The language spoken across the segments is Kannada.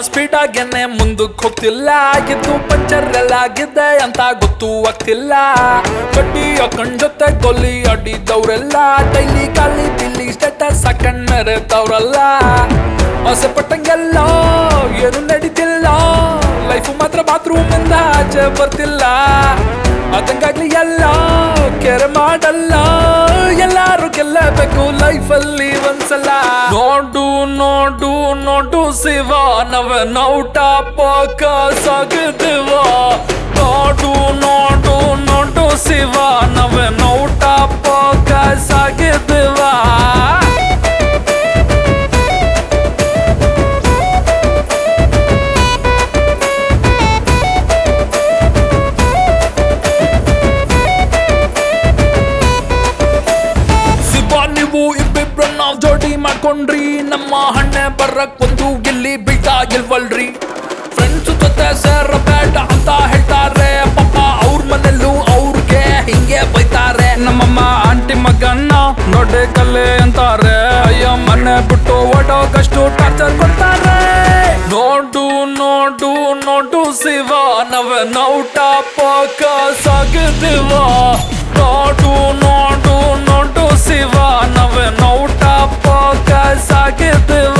ಸ್ಪೀಡ್ ಆಗೇನೆ ಮುಂದಕ್ಕೆ ಹೋಗ್ತಿಲ್ಲ ಎದ್ದು ಪಂಚರ್ ಎಲ್ಲ ಆಗಿದ್ದೆ ಅಂತ ಗೊತ್ತು ಆಗ್ತಿಲ್ಲ ಕಡ್ಡಿ ಹಾಕೊಂಡ್ ಜೊತೆ ಕೊಲ್ಲಿ ಅಡಿದವ್ರೆಲ್ಲ ಡೈಲಿ ಖಾಲಿ ಬಿಲ್ಲಿ ಸ್ಟೇಟಸ್ ಹಾಕೊಂಡ್ ಮೆರೆತವ್ರಲ್ಲ ಆಸೆ ಪಟ್ಟಂಗೆಲ್ಲ ಏನು ನಡೀತಿಲ್ಲ ಲೈಫ್ ಮಾತ್ರ ಬಾತ್ರೂಮ್ ಇಂದ ಆಚೆ ಬರ್ತಿಲ್ಲ ಅದಂಗಾಗ್ಲಿ ಎಲ್ಲ ಕೆರೆ ಮಾಡಲ್ಲ ಎಲ್ಲಾರು ಗೆಲ್ಲಬೇಕು ಲೈಫ್ ಅಲ್ಲಿ ಒಂದ್ಸಲ ನೋಡು ನೋಡು ನೋಡು ಶಿವ ನವ ನೌಟ ಪಕ್ಕ ಸಾಗಿದಿವ ನೋಡು ನೋಡು ನೋಡು ಶಿವ ನವ ನೌಟ ಪಕ್ಕ ಸಾಗಿದಿವ ಶಿವ ನೀವು ಇಬ್ಬಿಬ್ರು ನಾವ್ ಜೋಡಿ ಮಾಡ್ಕೊಂಡ್ರಿ ನಮ್ಮ ಹಣ್ಣೆ ಬರಕ್ ಒಂದು ಗಿಲ್ಲಿ ಬೀಳ್ತಾ ಇಲ್ವಲ್ರಿ ಫ್ರೆಂಡ್ಸ್ ಜೊತೆ ಸೇರ ಬೇಡ ಅಂತ ಹೇಳ್ತಾರೆ ಪಾಪ ಅವ್ರ ಮನೆಯಲ್ಲೂ ಅವ್ರಿಗೆ ಹಿಂಗೆ ಬೈತಾರೆ ನಮ್ಮಮ್ಮ ಆಂಟಿ ಮಗನ್ನ ನೋಡೆ ಕಲ್ಲೆ ಅಂತಾರೆ ಅಯ್ಯ ಮನೆ ಬಿಟ್ಟು ಓಡೋಕಷ್ಟು ಟಾರ್ಚರ್ ಕೊಡ್ತಾರೆ ನೋಡು ನೋಡು ನೋಡು ಶಿವ ನವ ನೌಟ ಪಕ್ಕ ಸಾಗಿದಿವ ನೋಡು ನೋಡು ನೋಡು ಶಿವ ನವ ನೌಟ ಪಕ್ಕ ಸಾಗಿದಿವ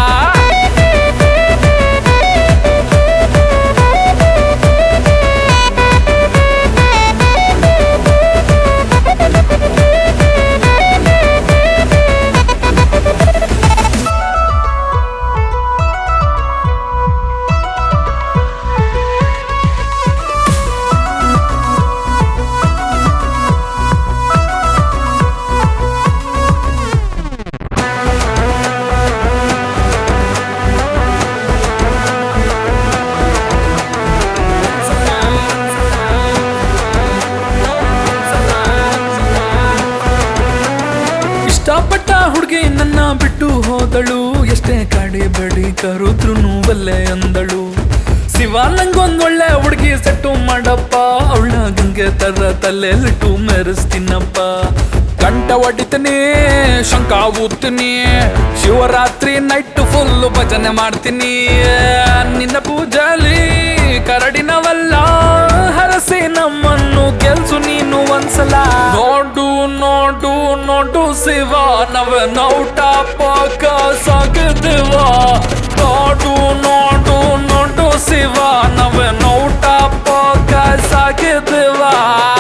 ಇಷ್ಟಪಟ್ಟ ಹುಡುಗಿ ನನ್ನ ಬಿಟ್ಟು ಹೋದಳು ಎಷ್ಟೇ ಕಾಡಿ ಬಡಿ ಕರುದ್ರು ಬಲ್ಲೆ ಅಂದಳು ಶಿವ ನಂಗೊಂದ್ ಒಳ್ಳೆ ಹುಡುಗಿ ಸೆಟ್ಟು ಮಾಡಪ್ಪ ಅವಳ ಗಂಗೆ ತರ ತಲೆಲಿಟ್ಟು ಮೆರೆಸ್ತೀನಪ್ಪ ಕಂಠ ಹೊಡಿತೀನಿ ಶಂಕ ಊದ್ತೀನಿ ಶಿವರಾತ್ರಿ ನೈಟ್ ಫುಲ್ ಭಜನೆ ಮಾಡ್ತೀನಿ ನಿನ್ನ ಪೂಜಾಲಿ ಕರಡಿನವಲ್ಲ ಹರಸಿ ನಮ್ಮನ್ನು ಗೆಲ್ಸು ನೀನು ಒಂದ್ಸಲ ನೋಡು ನೋಡು ನೋಡು ಶಿವ ನವ ನೌಟ ಪಕ್ಕ ಸಾಗಿದಿವ ನೋಡು ನೋಡು ನೋಡು ಶಿವ ನವ ನೌಟ ಪಕ್ಕ ಸಾಗಿದಿವ